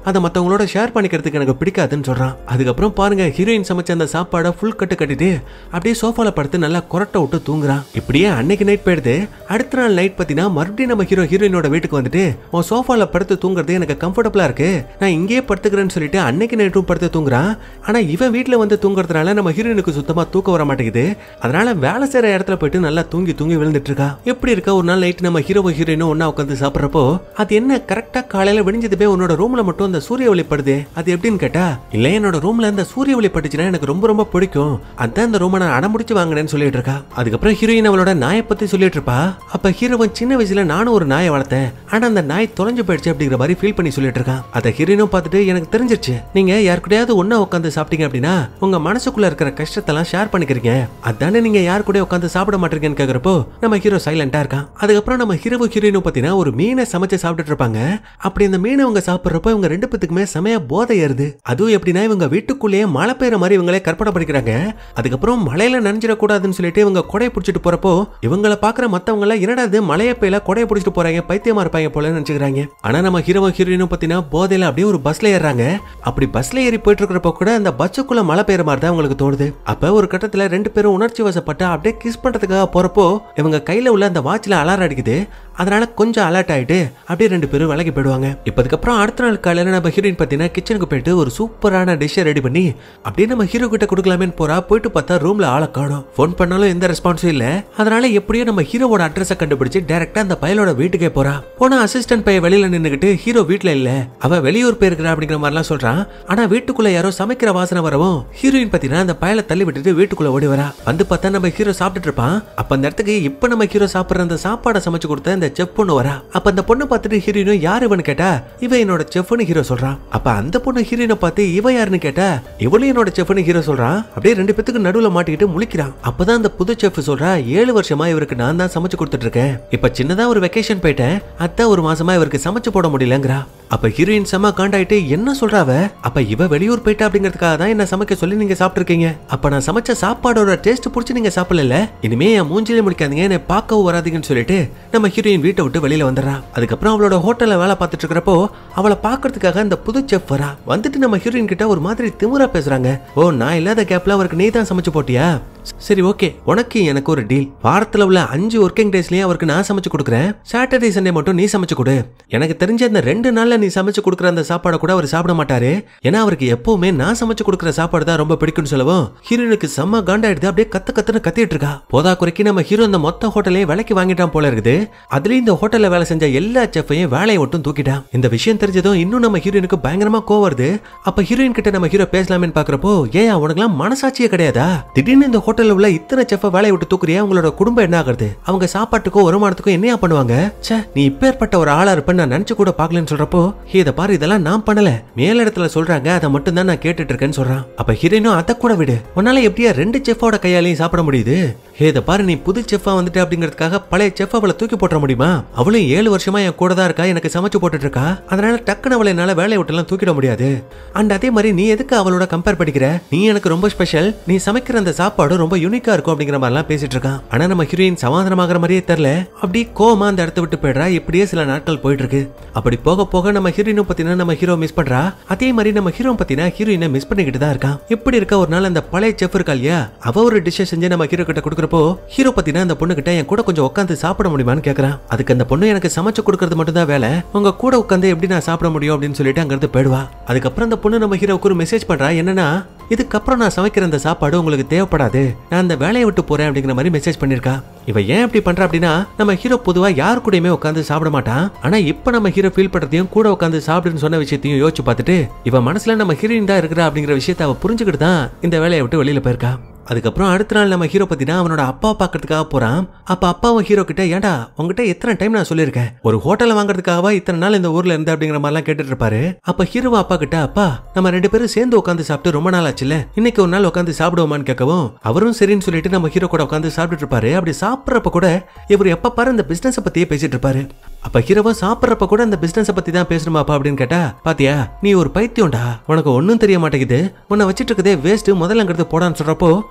அதை மத்தவங்களோட ஷேர் பண்ணிக்கிறதுக்கு எனக்கு பிடிக்காதுன்னு சொல்றான் அதுக்கப்புறம் பாருங்க ஹீரோயின் சமைச்ச அந்த சாப்பாடை ஃபுல் கட்டு கட்டிட்டு அப்படியே சோஃபால படுத்து நல்லா கொரட்டை விட்டு தூங்குறான் இப்படியே அன்னைக்கு நைட் போயிடுது அடுத்த நாள் நைட் பாத்தீங்கன்னா மறுபடியும் நம்ம ஹீரோ ஹீரோயினோட வீட்டுக்கு வந்துட்டு உன் சோஃபால படுத்து தூங்குறது எனக்கு கம்ஃபர்டபுளா இருக்கு நான் இங்கேயே படுத்துக்கிறேன்னு சொல்லிட்டு அன்னைக்கு நைட்டும் படுத்து தூங்குறான் ஆனா இவன் வீட்ல வந்து தூங்குறதுனால நம்ம ஹீரோயினுக்கு சுத்தமா தூக்கம் வர மாட்டேங்குது அதனால வேலை செய்யற இடத்துல போயிட்டு நல்லா தூங்கி தூங்கி விழுந்துட்டு இருக்கா எப்படி இருக்கா ஒரு நாள் நைட் நம்ம ஹீரோ ஹீரோயினும் ஒண்ணா உட்காந்து சாப்பிடுறப்போ அது என்ன கரெக்டா காலையில விடிஞ்சதுமே உன்னோட ரூம்ல மட்டும் அந்த சூரிய ஒளி படுது அது எப்படின்னு கேட்டா இல்ல என்னோட ரூம்ல அந்த சூரிய ஒளி பட்டுச்சுன்னா எனக்கு ரொம்ப ரொம்ப பிடிக்கும் அதான் இந்த ரூமை நான் அடமுடிச்சு வாங்கினேன்னு சொல்லிட்டு இருக்கா அதுக்கப்புறம் ஹீரோயின் அவளோட நாயை பத்தி சொல்லிட்டு இருப்பா அப்ப ஹீரோவன் சின்ன வயசுல நானும் ஒரு நாயை வளர்த்தேன் ஆனா அந்த நாய் தொலைஞ்சு போயிடுச்சு அப்படிங்கிற மாதிரி ஃபீல் பண்ணி சொல்லிட்டு இருக்கான் அதை ஹீரோயினும் பார்த்துட்டு எனக்கு தெரிஞ்சிருச்சு நீங்க யாருக்கூடயாவது ஒண்ணா உட்காந்து சாப்பிட்டீங்க அப்படின்னா உங்க மனசுக்குள்ள இருக்கிற கஷ்டத்தெல்லாம் ஷேர் பண்ணிக்கிறீங்க அதானே நீங்க யார் கூட உட்காந்து சாப்பிட மாட்டீங்கன்னு கேக்குறப்போ நம்ம ஹீரோ சைலண்டா இருக்கான் அதுக்கப்புறம் நம்ம ஹீரோ ஹீரோயினும் பாத்தீங்கன்னா ஒரு மீனை சமைச்சு சாப்பிட்டுட்டு இருப்பாங்க அப்படி அந்த மீனை அவங்க சாப்பிடுறப்போ இவங்க ரெண்டு பேத்துக்குமே செமையா போதை ஏறுது அதுவும் எப்படின்னா இவங்க வீட்டுக்குள்ளேயே மழை பெய்யற மாதிரி இவங்களே கற்பனை பண்ணிக்கிறாங்க அதுக்கப்புறம் மழையில நனைஞ்சிடக்கூடாதுன்னு சொல்லிட்டு இவங்க கொடையை பிடிச்சிட்டு போறப்போ இவங்கள பாக்குற மத்தவங்க எல்லாம் என்னடா இது மழைய பெய்யல கொடையை பிடிச்சிட்டு போறாங்க பைத்தியமா இருப்பாங்க போல நினைச்சுக்கிறாங்க ஆனா நம்ம ஹீரோ ஹீரோயினும் பாத்தீங்கன்னா போதையில அப்படியே ஒரு பஸ்ல ஏறாங்க அப்படி பஸ்ல ஏறி போயிட்டு இருக்கிறப்ப கூட அந்த பஸ்ஸுக்குள்ள மழை பெய்யற மாதிரி தான் அவங்களுக்கு தோணுது அப்ப ஒரு கட்டத்துல ரெண்டு பேரும் உணர்ச்சி வசப்பட்டு அப்படியே கிஸ் பண்றதுக்காக போறப்போ இவங்க கையில உள்ள அந்த வாட்ச்ல அலாரம் அடிக்குது அதனால கொஞ்சம் அலர்ட் ஆயிட்டு அப்படியே ரெண்டு பேரும் விலகி போயிடுவாங்க இப்ப அதுக்கப்புறம் அடுத்த நாள் காலையில நம்ம ஹீரோயின் பார்த்தீங்கன்னா கிச்சனுக்கு போயிட்டு ஒரு சூப்பரான டிஷ்ஷை ரெடி பண்ணி அப்படியே நம்ம ஹீரோ கிட்ட கொடுக்கலாமேன்னு போறா போயிட்டு பார்த்தா ரூம்ல ஆளை காணும் ஃபோன் பண்ணாலும் எந்த ரெஸ்பான்ஸும் இல்ல அதனால எப்படியோ நம்ம ஹீரோவோட அட்ரஸை கண்டுபிடிச்சு டைரக்டா அந்த பயலோட வீட்டுக்கே போறா போனா அசிஸ்டன்ட் பையன் வெளியில நின்னுகிட்டு ஹீரோ வீட்ல இல்ல அவ வெளியூர் போயிருக்கிறா அப்படிங்கிற மாதிரிலாம் சொல்றான் ஆனா வீட்டுக்குள்ள யாரோ சமைக்கிற வாசனை வரவும் ஹீரோயின் பாத்தீங்கன்னா அந்த பயலை தள்ளி விட்டுட்டு வீட்டுக்குள்ள ஓடி வரா வந்து பார்த்தா நம்ம ஹீரோ சாப்பிட்டுட்டு இருப்பான் அப்ப அந்த இடத்துக்கு இப்ப நம்ம ஹீரோ சாப்பிடுற அந்த சாப்பாடை சமைச்சு கொடுத்த இந்த செஃப் பொண்ணு வரா அப்ப அந்த பொண்ணை பார்த்துட்டு ஹீரோயினும் யார் இவனு கேட்டா இவ என்னோட செஃப்னு ஹீரோ சொல்றான் அப்ப அந்த பொண்ணு ஹீரோயினை பார்த்து இவ யாருன்னு கேட்டா இவளும் என்னோட செஃப்னு ஹீரோ சொல்றான் அப்படியே ரெண்டு பேத்துக்கு நடுவுல மாட்டிக்கிட்டு முழிக்கிறான் அப்பதான் அந்த புது செஃப் சொல்றா ஏழு வருஷமா இவருக்கு நான் தான் சமைச்சு கொடுத்துட்டு இருக்கேன் இப்ப சின்னதா ஒரு வெக்கேஷன் போயிட்டேன் அதான் ஒரு மாசமா இவருக்கு சமைச்சு போட முடியலங்கிறா அப்ப ஹீரோயின் செம்ம காண்டாயிட்டு என்ன சொல்றாவ அப்ப இவ வெளியூர் போயிட்டா அப்படிங்கிறதுக்காக தான் என்ன சமைக்க சொல்லி நீங்க சாப்பிட்டுருக்கீங்க அப்ப நான் சமைச்ச சாப்பாடோட டேஸ்ட் புடிச்சு நீங்க சாப்பிடல இனிமே என் மூஞ்சிலே முடிக்காதீங்க என்னை பார்க்கவும் வராதீங்கன்னு சொல்லிட்டு நம்ம ஹீரோயின் வீட்டை விட்டு வெளியில வந்துடுறா அதுக்கப்புறம் அவளோட ஹோட்டல்ல வேலை பார்த்துட்டு இருக்கிறப்போ அவளை பார்க்கறதுக்காக அந்த புது செஃப் வரா வந்துட்டு நம்ம ஹீரோயின் கிட்ட ஒரு மாதிரி திமிரா பேசுறாங்க ஓ நான் இல்லாத கேப்ல அவருக்கு நீ தான் சமைச்சு போட்டியா சரி ஓகே உனக்கு எனக்கு ஒரு டீல் வாரத்துல உள்ள அஞ்சு ஒர்க்கிங் டேஸ்லயும் அவருக்கு நான் சமைச்சு கொடுக்குறேன் சாட்டர்டே சண்டே மட்டும் நீ சமைச்சு கொடு எனக்கு தெரிஞ்ச இந்த ரெண்டு நாள்ல நீ சமைச்சு கொடுக்குற அந்த சாப்பாடை கூட அவர் சாப்பிட மாட்டாரு ஏன்னா அவருக்கு எப்பவுமே நான் சமைச்சு கொடுக்குற சாப்பாடு தான் ரொம்ப பிடிக்கும்னு சொல்லவும் ஹீரோனுக்கு செம்ம காண்டாயிடுது அப்படியே கத்து கத்துன்னு கத்திட்டு இருக்கா போதா குறைக்கு நம்ம ஹீரோ இந்த மொத்த ஹோட்டலையும் விலைக்கு வாங்கிட்டான் போல இருக்குது அதுலயும் இந்த ஹோட்டல்ல வேலை செஞ்ச எல்லா செஃப்பையும் வேலையை மட்டும் தூக்கிட்டான் இந்த விஷயம் தெரிஞ்சதும் இன்னும் நம்ம ஹீரோயினுக்கு பயங்கரமா கோவம் வருது அப்ப ஹீரோயின் கிட்ட நம்ம ஹீரோ பேசலாமேன்னு பாக்குறப்போ ஏன் உனக்குலாம் மனசாட்சியே கிடையாதா திடீர்னு இந்த ஹோட்டல்ல உள்ள இத்தனை செஃப்ப வேலையை விட்டு தூக்குறியா உங்களோட குடும்பம் என்ன ஆகுறது அவங்க சாப்பாட்டுக்கோ வருமானத்துக்கோ என்னையா பண்ணுவாங்க ச்சே நீ இப்பேற்பட்ட ஒரு ஆளா இருப்பேன்னு நான் நினைச்சு கூட பாக்கலன்னு சொல்றப்போ "ஹே, இத பாரு இதெல்லாம் நான் பண்ணல மேலிடத்துல சொல்றாங்க அதை மட்டும் தான் நான் கேட்டுட்டு இருக்கேன்னு சொல்றான் அப்ப ஹீரோயினும் அதை கூட விடு உன்னால எப்படியா ரெண்டு செஃப்போட கையாலையும் சாப்பிட முடியுது ஹே இத பாரு நீ புது செஃப்பா வந்துட்டு அப்படிங்கிறதுக்காக பழைய செஃப் அவளை தூக்கி போட்டுற முடியுமா அவளும் ஏழு வருஷமா என் கூட தான் இருக்கா எனக்கு சமைச்சு போட்டுட்டு இருக்கா அதனால டக்குன்னு அவளை என்னால வேலையை விட்டுலாம் தூக்கிட முடியாது அண்ட் அதே மாதிரி நீ எதுக்கு அவளோட கம்பேர் பண்ணிக்கிற நீ எனக்கு ரொம்ப ஸ்பெஷல் நீ சமைக்கிற அந்த சாப்பாடு ரொம்ப யூனிக்கா இருக்கும் அப்படிங்கிற மாதிரிலாம் பேசிட்டு இருக்கான் ஆனா நம்ம ஹீரோயின் சமாதானமாகற மாதிரியே தெரியல அப்படி கோமா அந்த இடத்த விட்டு போயிடுறா இப்படியே சில நாட்கள் போயிட்டு இருக்கு அப்படி போக போக நம்ம ஹீரோயினும் பத்தினா நம்ம ஹீரோ மிஸ் பண்றா அதே மாதிரி நம்ம ஹீரோ பத்தினா ஹீரோயினை மிஸ் பண்ணிக்கிட்டு தான் இருக்கான் எப்படி இருக்க ஒரு நாள் அந்த பழைய செஃப் இருக்கா இல்லையா அவ ஒரு டிஷ்ஷை செஞ்சு நம்ம ஹீரோ கிட்ட கொடுக்குறப்போ ஹீரோ பத்தினா அந்த பொண்ணு கிட்ட என் கூட கொஞ்சம் உட்காந்து சாப்பிட முடியுமான்னு கேக்குறான் அதுக்கு அந்த பொண்ணு எனக்கு சமைச்சு கொடுக்கறது மட்டும் தான் வேலை உங்க கூட உட்காந்து எப்படி நான் சாப்பிட முடியும் அப்படின்னு சொல்லிட்டு அங்கிருந்து போயிடுவா அதுக்கப்புறம் அந்த பொண்ணு நம்ம ஹீரோவுக்கு ஒரு மெசேஜ் பண்றா என்னன்னா இதுக்கப்புறம் நான் சமைக்கிற அந்த சாப்பாடு உங்களுக்கு தேவைப்படாது நான் அந்த வேலையை விட்டு போறேன் அப்படிங்கிற மாதிரி மெசேஜ் பண்ணிருக்கா இவ ஏன் இப்படி பண்றா அப்படின்னா நம்ம ஹீரோ பொதுவா யார் கூடயுமே உட்காந்து சாப்பிட மாட்டான் ஆனா இப்ப நம்ம ஹீரோ ஃபீல் பண்றதையும் கூட உட்காந்து சாப்பிடுன்னு சொன்ன விஷயத்தையும் யோசிச்சு பார்த்துட்டு இவ மனசுல நம்ம ஹீரோயின் தான் இருக்கிறா அப்படிங்கிற விஷயத்தை அவ புரிஞ்சுக்கிட்டு தான் இந்த வேலையை விட்டு வெளியில போயிருக்கா அதுக்கப்புறம் அடுத்த நாள் நம்ம ஹீரோ பத்தினா அவனோட அப்பா பார்க்கறதுக்காக போறான் அப்ப அப்பாவும் ஹீரோ கிட்ட ஏன்டா உங்ககிட்ட எத்தனை டைம் நான் சொல்லியிருக்கேன் ஒரு ஹோட்டலை வாங்குறதுக்காகவா இத்தனை நாள் இந்த ஊர்ல இருந்து அப்படிங்கிற மாதிரிலாம் கேட்டுட்டு இருப்பாரு அப்ப ஹீரோ அப்பா கிட்ட அப்பா நம்ம ரெண்டு பேரும் சேர்ந்து உட்காந்து சாப்பிட்டு ரொம்ப நாள் ஆச்சுல இன்னைக்கு ஒரு நாள் உட்காந்து சாப்பிடுவோமான்னு கேட்கவும் அவரும் சரின்னு சொல்லிட்டு நம்ம ஹீரோ கூட உட்காந்து சாப்பிட்டுட்டு இருப்பாரு அப்படி சாப்பிட்றப்ப கூட இவர் எப்ப பாரு இந்த பிசினஸ் பத்தியே பேசிட்டு இருப்பாரு அப்ப ஹீரோவா சாப்பிட்றப்ப கூட இந்த பிசினஸ் பத்தி தான் பேசணுமாப்பா அப்படின்னு கேட்டா பாத்தியா நீ ஒரு பைத்தியம்டா உனக்கு ஒண்ணும் தெரிய மாட்டேங்குது உன்னை வச்சிட்டு இருக்கதே வேஸ்ட் முதல்லங்கிறது போடான்னு சொல்றப்போ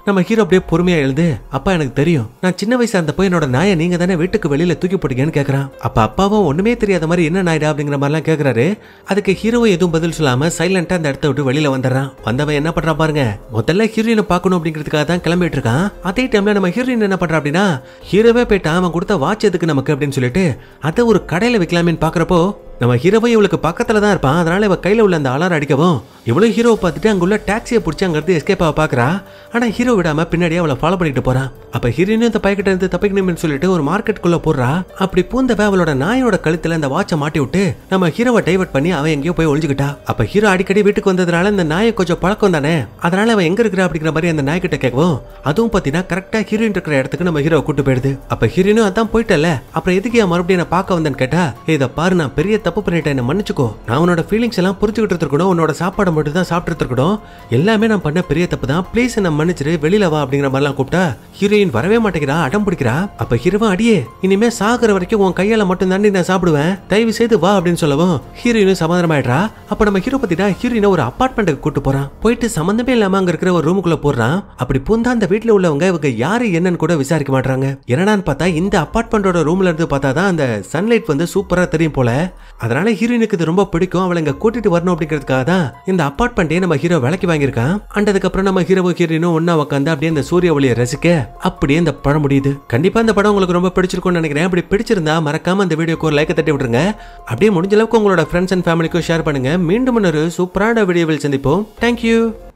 நம்ம ஹீரோ அப்படியே பொறுமையா எழுது அப்பா எனக்கு தெரியும் நான் சின்ன வயசா இருந்தப்போ என்னோட நாயை நீங்க தானே வீட்டுக்கு வெளியில தூக்கி போட்டீங்கன்னு கேக்குறான் அப்ப அப்பாவும் ஒண்ணுமே தெரியாத மாதிரி என்ன நாயிடா அப்படிங்கிற மாதிரிலாம் கேக்குறாரு அதுக்கு ஹீரோ எதுவும் பதில் சொல்லாம சைலண்டா அந்த இடத்த விட்டு வெளியில வந்துடுறான் வந்தவன் என்ன பண்றான் பாருங்க முதல்ல ஹீரோயினை பார்க்கணும் அப்படிங்கிறதுக்காக தான் கிளம்பிட்டு இருக்கான் அதே டைம்ல நம்ம ஹீரோயின் என்ன பண்றா அப்படின்னா ஹீரோவே போயிட்டான் அவன் கொடுத்த வாட்ச் எதுக்கு நமக்கு அப்படின்னு சொல்லிட்டு அதை ஒரு கடையில வைக்கலாமேன்னு பாக்குறப்போ நம்ம ஹீரோவை இவளுக்கு பக்கத்துல தான் இருப்பான் அதனால இவ கையில உள்ள அந்த அலாரம் அடிக்கவும் இவளும் ஹீரோவை பார்த்துட்டு அங்க உள்ள டாக்ஸியை பிடிச்சி அங்க இருந்து எஸ்கேப் ஆக பாக்குறா ஆனா ஹீரோ விடாம பின்னாடியே அவளை ஃபாலோ பண்ணிட்டு போறான் அப்ப ஹீரோயினும் இந்த பைக்கிட்ட இருந்து தப்பிக்கணும்னு சொல்லிட்டு ஒரு மார்க்கெட்டுக்குள்ள போடுறா அப்படி பூந்தவ அவளோட நாயோட கழுத்துல அந்த வாட்சை மாட்டி விட்டு நம்ம ஹீரோவை டைவர்ட் பண்ணி அவன் எங்கேயோ போய் ஒளிஞ்சுக்கிட்டா அப்ப ஹீரோ அடிக்கடி வீட்டுக்கு வந்ததுனால இந்த நாயை கொஞ்சம் பழக்கம் தானே அதனால அவன் எங்க இருக்கிறா அப்படிங்கிற மாதிரி அந்த நாய்கிட்ட கேட்கவும் அதுவும் பாத்தீங்கன்னா கரெக்டா ஹீரோயின் இருக்கிற இடத்துக்கு நம்ம ஹீரோ கூட்டு போயிடுது அப்ப ஹீரோயினும் அதான் போயிட்டல அப்புறம் எதுக்கு ஏன் மறுபடியும் நான் பார்க்க வந்தேன்னு கேட்டா "ஏய், இதை பாரு நான் பெரிய தப்பு பண்ணிட்டேன் என்ன மன்னிச்சுக்கோ நான் உன்னோட ஃபீலிங்ஸ் எல்லாம் புரிஞ்சுக்கிட்டு இருக்கணும் உன்னோட சாப்பாடை மட்டும் தான் சாப்பிட்டு இருக்கணும் எல்லாமே நான் பண்ண பெரிய தப்பு தான் ப்ளீஸ் என்ன மன்னிச்சிரு வெளியில வா அப்படிங்கிற மாதிரிலாம் கூப்பிட்டா ஹீரோயின் வரவே மாட்டேங்கிறா அடம் பிடிக்கிறா அப்ப ஹீரோவா அடியே இனிமே சாகுற வரைக்கும் உன் கையால மட்டும் தாண்டி நான் சாப்பிடுவேன் தயவு செய்து வா அப்படின்னு சொல்லவும் ஹீரோயினும் சமாதானமாயிடுறா அப்ப நம்ம ஹீரோ பத்தினா ஹீரோயினை ஒரு அபார்ட்மெண்ட்டுக்கு கூட்டு போறான் போயிட்டு சம்பந்தமே இல்லாம அங்க இருக்கிற ஒரு ரூமுக்குள்ள போடுறான் அப்படி பூந்தா அந்த வீட்டுல உள்ளவங்க இவங்க யாரு என்னன்னு கூட விசாரிக்க மாட்டாங்க என்னடான்னு பார்த்தா இந்த அபார்ட்மெண்டோட ரூம்ல இருந்து பார்த்தா தான் அந்த சன்லைட் வந்து சூப்பரா தெரியும் போல அதனால ஹீரோயினுக்கு இது ரொம்ப பிடிக்கும் அவளை இங்க கூட்டிட்டு வரணும் அப்படிங்கிறதுக்காக தான் இந்த அபார்ட்மெண்ட்டே நம்ம ஹீரோ விலைக்கு வாங்கியிருக்கான் அண்ட் அதுக்கப்புறம் நம்ம ஹீரோவும் ஹீரோயினும் ஒண்ணா உட்காந்து அப்படியே இந்த சூரிய ஒளியை ரசிக்க அப்படியே இந்த படம் முடியுது கண்டிப்பா இந்த படம் உங்களுக்கு ரொம்ப பிடிச்சிருக்கும்னு நினைக்கிறேன் அப்படி பிடிச்சிருந்தா மறக்காம அந்த வீடியோக்கு ஒரு லைக்கை தட்டி விட்டுருங்க அப்படியே முடிஞ்ச அளவுக்கு உங்களோட ஃப்ரெண்ட்ஸ் அண்ட் ஃபேமிலிக்கும் ஷேர் பண்ணுங்க மீண்டும் இன்னொரு சூப்பரான வீடியோவில் சந்திப்போம் தேங்க்யூ